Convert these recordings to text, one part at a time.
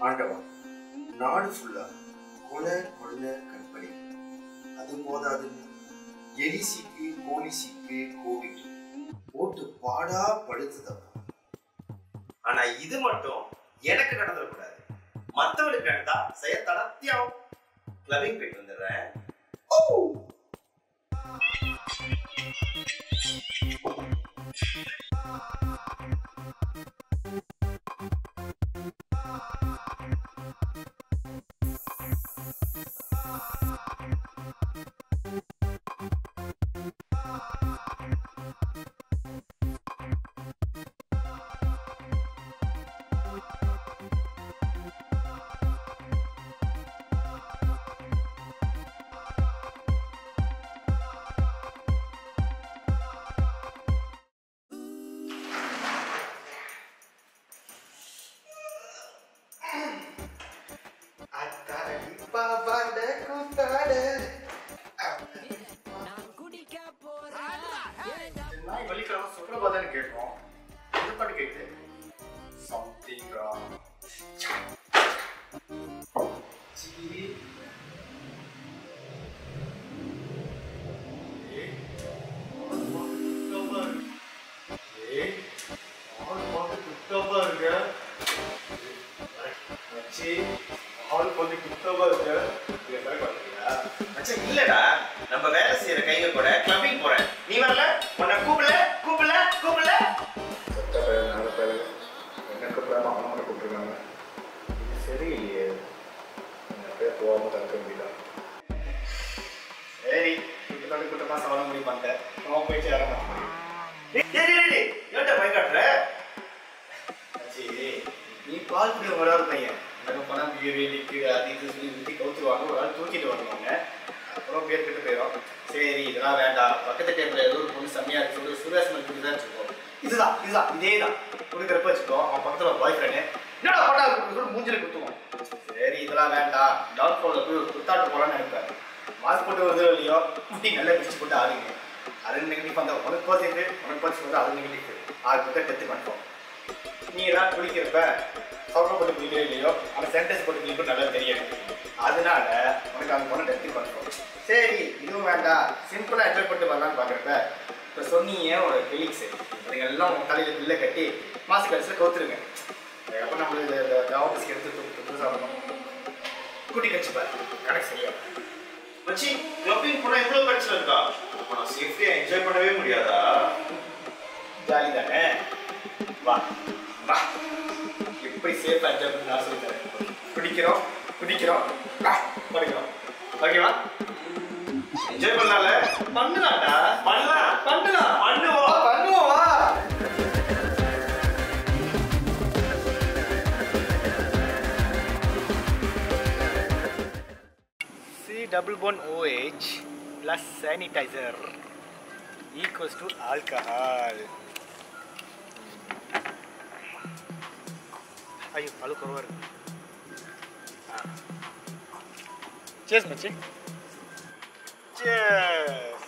ஆண்டவா நாடு ஃபுல்லா கொலை கொள்ளை கற்பனை அது போதாதுன்னு எலி சீக்கு கோழி சீக்கு கோவிட் போட்டு பாடா படுத்துதப்பா ஆனா இது மட்டும் எனக்கு நடந்துடக்கூடாது மத்தவனுக்கு நடந்தா செய்ய தடத்தியாவும் கிளபிங் போயிட்டு வந்துடுறேன் ஓ அத்தாடி பாவாட கூத்தாட நாய் வலிக்கலாம் சுப்ரபா தானே கேட்கும் இது பாட்டு கேட்டு சம்திங் ராங் ஜி ஏய், ஆள் பார்க்க குட்டப்பா இருக்கு. ஏய், ஆள் பார்க்க குட்டப்பா இருக்கு. மச்சி, ஆள் கொஞ்சம் குட்டமா இருக்கு. இது என்ன பண்றீங்க? மச்சான், இல்லடா நம்ம வேலை செய்யற கைங்க கூட கிளம்பிங் போறேன் நீ வரல உன்னை கூப்பிடல கூப்பிடல கூப்பிடல எனக்கு பிரேம அவனை கூப்பிட்டுருக்காங்க இது சரியில்லையே அப்படியே போகாம தடுக்க முடியல சரி கூட்டத்தோட கூட்டமா சவரம் முடிவு பண்ணிட்டேன் அவன் போயிட்டு இறங்க ஏன்டா பை காட்டுற மச்சி, நீ பால் குடிய வராத பையன் எனக்கு பணம் பியவே நிற்கு அது இது சொல்லி விட்டு கவுத்துருவாங்க ஒரு ஆள் தூக்கிட்டு வருவாங்க அப்புறம் பேர் கிட்ட போயிடும் சரி இதெல்லாம் வேண்டாம் பக்கத்து டேபிள் ஏதோ ஒரு பொண்ணு செம்மையா இருக்கு சொல்லி சுரேஷ் குடி தான் வச்சுக்கோ இதுதான் இதுதான் இதே தான் கொடுக்குறப்ப வச்சுக்கோ அவன் பக்கத்துல பாய் ஃப்ரெண்டு என்னடா பட்டா சொல்லி மூஞ்சில குத்துவோம் சரி இதெல்லாம் வேண்டாம் டவுன் ஃபாலில் போய் ஒரு குத்தாட்டு போலான்னு நினைப்பேன் மாஸ்க் போட்டு வருதோ இல்லையோ முட்டி நல்லா பிடிச்சி போட்டு ஆடுங்க அது நெகட்டிவ் அந்த உனக்கு போச்சுட்டு உனக்கு போச்சு வந்து அது நெகட்டிவ் ஆறு பக்கம் டெத்து கன்ஃபார்ம் நீ எல்லாம் குளிக்கிறப்ப சவுக்கை போட்டு குளிக்கிறே இல்லையோ அந்த சென்டென்ஸ் போட்டு குளிக்க நல்லா தெரியும் அதனால உனக்கு அந்த பொண்ணு டெத்து கன்ஃபார்ம் சரி இதுவும் வேண்டாம் சிம்பிளாக என்ஜாய் பண்ணிட்டு வரலான்னு பார்க்குறப்ப இப்போ சொன்னீங்க ஒரு ஃபெலிக்ஸ் அதுங்க எல்லாம் உங்கள் தலையில் பில்லை கட்டி மாச கடைசியில் கவுத்துருங்க அப்போ நம்மளுக்கு இந்த ஆஃபீஸ்க்கு எடுத்து தூக்கு தூக்கு சாப்பிடணும் குட்டி கட்சிப்பார் கணக்கு சரியா மச்சி கிளப்பிங் போனால் இவ்வளோ பிரச்சனை இருக்கா அப்போ நான் சேஃப்டியாக என்ஜாய் பண்ணவே முடியாதா ஜாலி தானே வா வா எப்படி சேஃபாக என்ஜாய் பண்ணி நான் சொல்லி தரேன் குடிக்கிறோம் குடிக்கிறோம் வா படிக்கிறோம் ஓகேவா என்ஜாய் பண்ணலாம்ல பண்ணலாம்டா பண்ணலாம் பண்ணலாம் பண்ணுவோம் பண்ணுவோம் வா C double bond OH plus sanitizer equals to alcohol. ஐயோ அழு குறவா இருக்கு சேஸ் மச்சி சேஸ்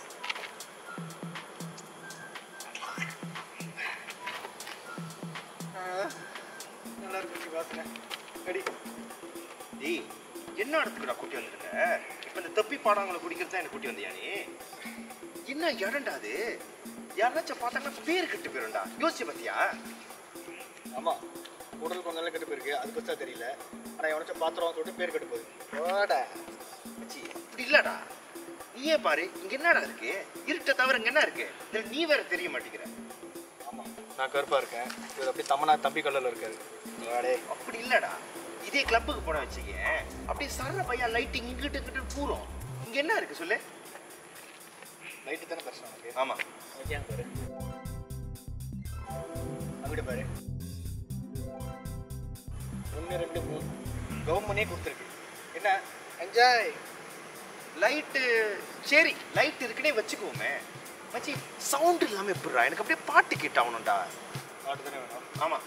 நல்லா இருக்கு மச்சி வாசனை அடி டேய் என்ன இடத்துக்குடா கூட்டி வந்திருக்க இப்போ இந்த தொப்பி பாடாங்களை குடிக்கிறது தான் எனக்கு கூட்டி வந்தியா நீ என்ன இடம்டா அது யாராச்சும் பார்த்தாங்கன்னா பேர் கெட்டு போயிரும்டா யோசிச்சு பார்த்தியா ஆமாம் உடல் கொஞ்ச நாள் கெட்டு போயிருக்கு அது பெருசாக தெரியல ஆனால் எவனாச்சும் பாத்திரம் சொல்லிட்டு பேர் கெட்டு போகுது போடா மச்சி இப்படி இல்லடா நீயே பாரு இங்க என்னடா இருக்கு இருட்ட தவிர இங்க என்ன இருக்கு இதுல நீ வேற தெரிய மாட்டேங்கிற ஆமாம் நான் கருப்பாக இருக்கேன் இவர் அப்படியே தம்மனா தம்பி கல்லில் இருக்காரு வாடே அப்படி இல்லடா இதே கிளப்புக்கு போன வச்சுக்க அப்படியே சர்ற பையன் லைட்டிங் இங்கிட்டு இங்கிட்டு பூரும் இங்க என்ன இருக்கு சொல்லு நைட்டு தானே பிரச்சனை உனக்கு ஆமா ஓகேங்க பாரு அங்கிட்டு பாரு ஒன்று ரெண்டு மூணு கவர்மெண்டே கொடுத்துருக்கு என்ன என்ஜாய் லைட்டு சரி லைட் இருக்குன்னே வச்சுக்குவோமே மச்சி சவுண்ட் இல்லாம எப்படிடா எனக்கு அப்படியே பாட்டு கேட்டாகணும்டா பாட்டு தானே வேணும் ஆமா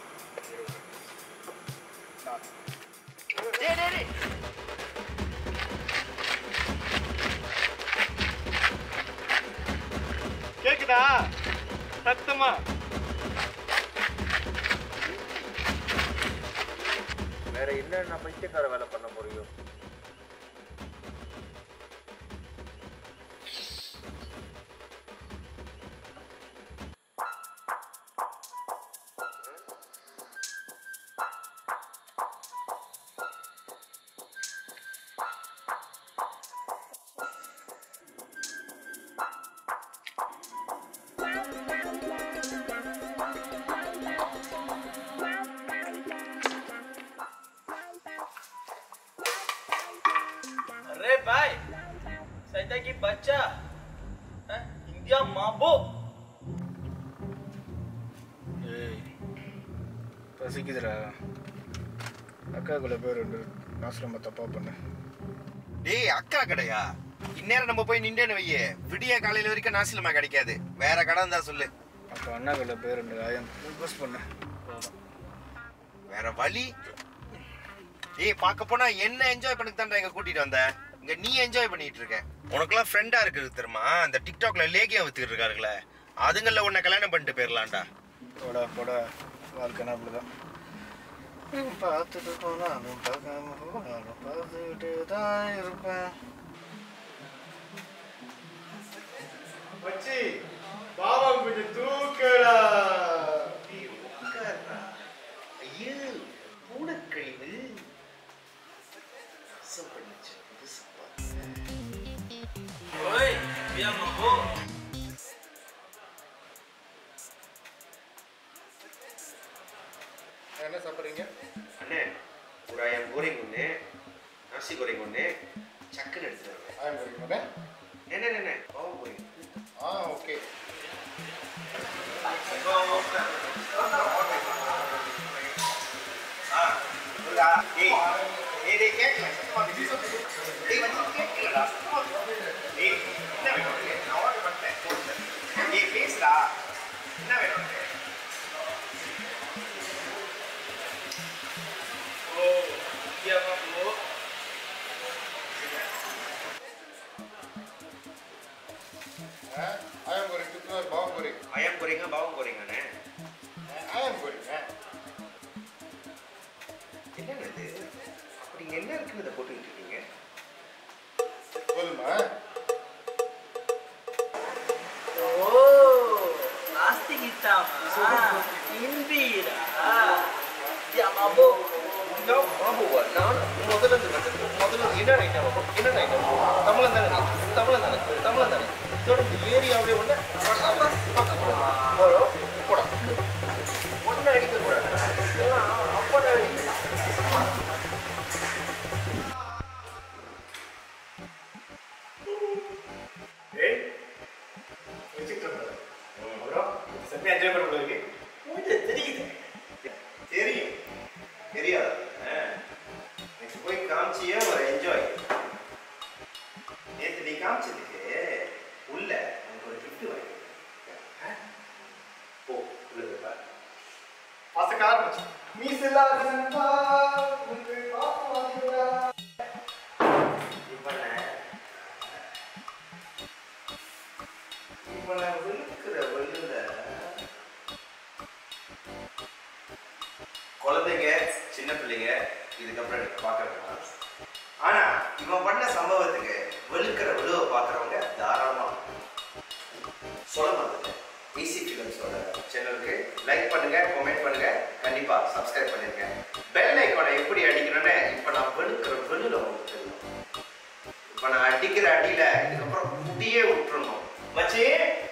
நான் டேய் டேய் டேய் கேக்குதா சத்தமா வேற வேற என்னென்ன பைத்தியக்கார வேலை பண்ண போறியோ अरे भाई सैदा की बच्चा हैं? इंडिया माबो ஏய் பசிக்குதுடா அக்காக்குள்ள பேர் ரெண்டு நான் ரொம்ப தப்பா பண்ணேன் டேய் அக்கா கடையா இந்நேரம் நம்ம போய் நின்றேன்னு வையே விடிய காலையில வரைக்கும் நாசிலமா கிடைக்காது வேற கடை இருந்தா சொல்லு அப்போ அண்ணாக்குள்ள பேர் ரெண்டு ஆயம் ரிக்வஸ்ட் பண்ணேன் வேற வழி ஏய் பார்க்க போனா என்ன என்ஜாய் பண்ணி தான்டா இங்க கூட்டிட்டு வந்த இங்க நீ என்ஜாய் பண்ணிட்டு இருக்க உனக்கெல்லாம் ஃப்ரெண்டா இருக்குது தெரியுமா அந்த டிக்டாக்ல லேகியா வித்துக்கிட்டு இருக்காருங்களே அதுங்கள உன்னை கல்யாணம் பண்ணிட்டு போயிடலாம்டா போடா போடா வாழ்க்கைனா அப்படிதான் இவன் பார்த்துட்டு போனாலும் பார்க்காம போனாலும் பார்த்துக்கிட்டே தான் இருப்பேன் மச்சி பாபா கொஞ்சம் தூக்கடா ஐயோ பூனக்கழிவு ओए इंडिया माबो என்ன சாப்பிட்றீங்க அண்ணே ஒரு ஆயிரம் கோரிங் ஒன்று நர்சி கோரிங் ஒன்று சக்குன்னு எடுத்துட்டு வரேன் ஆயம் போறீங்க என்ன என்ன பாவம் கோரிங் ஆ ஓகே ஆ சொல்லுடா. டேய், டேய், டேய், கேட்கல. சத்தமா பேசு. டேய், வந்து கேட்கலடா. சத்தமா பேசு. டேய், என்ன வேணும் உனக்கு? நான் order பண்ணிட்டேன். டேய், பேசுடா. என்ன வேணும் உனக்கு? ओ इंडिया माबो ஆயம் போறீங்க சுற்றுலா பாவம் போறீங்க பயம் போறீங்க பாவம் போறீங்கண்ணே ஆயம் போறீங்க என்னங்க இது அப்படி என்ன இருக்குன்னு இதை போட்டுக்கிட்டு இருக்கீங்க போதுமா ओ नास्ति गीता इंदिरा इंडिया माबो நான் பாபுவா நான் முதல்ல இருந்து வந்து முதல்ல இருந்து என்ன ஐட்டம் என்ன ஐட்டம் தமிழன் தானே நீ? தமிழன் தானே தமிழன் தானே தொடர்ந்து ஏரியாவிலே ஒன்று போகிறோம் போடா ஒன்று அடிக்கக்கூடாது இதெல்லாம் அப்பட அடிக்க ஏய் வச்சுட்டு இருந்தது அப்புறம் செம்மையா என்ஜாய் பண்ண போல இருக்கு உங்களுக்கு தெரியுது தெரியும் தெரியாது நெக்ஸ்ட் போய் காமிச்சியே ஒரு என்ஜாய் நேற்று நீ காமிச்சதுக்கு உள்ள உனக்கு ஒரு கிஃப்ட் வாங்கி ஓ உள்ள போய் பாரு பாசக்க ஆரம்பிச்சு மீசலா சன்பா உங்க பாசம் வாங்குடா இவனை இவனை விழுக்கிற வெள்ளுல குழந்தைங்க சின்ன பிள்ளைங்க இதுக்கப்புறம் எனக்கு பார்க்க வேண்டாம் ஆனா இவன் பண்ண சம்பவத்துக்கு வெளுக்கிற விழுவை பார்க்குறவங்க தாராளமா சொல்ல மாட்டேங்க ஈசி ஃபிலிம்ஸோட சேனலுக்கு லைக் பண்ணுங்க கமெண்ட் பண்ணுங்க கண்டிப்பா சப்ஸ்கிரைப் பண்ணிருங்க பெல் ஐக்கானை எப்படி அடிக்கணும்னு இப்போ நான் வெளுக்கிற வெள்ளுல உங்களுக்கு தெரியும் இப்போ நான் அடிக்கிற அடியில இதுக்கப்புறம் முடியே விட்டுறணும் மச்சி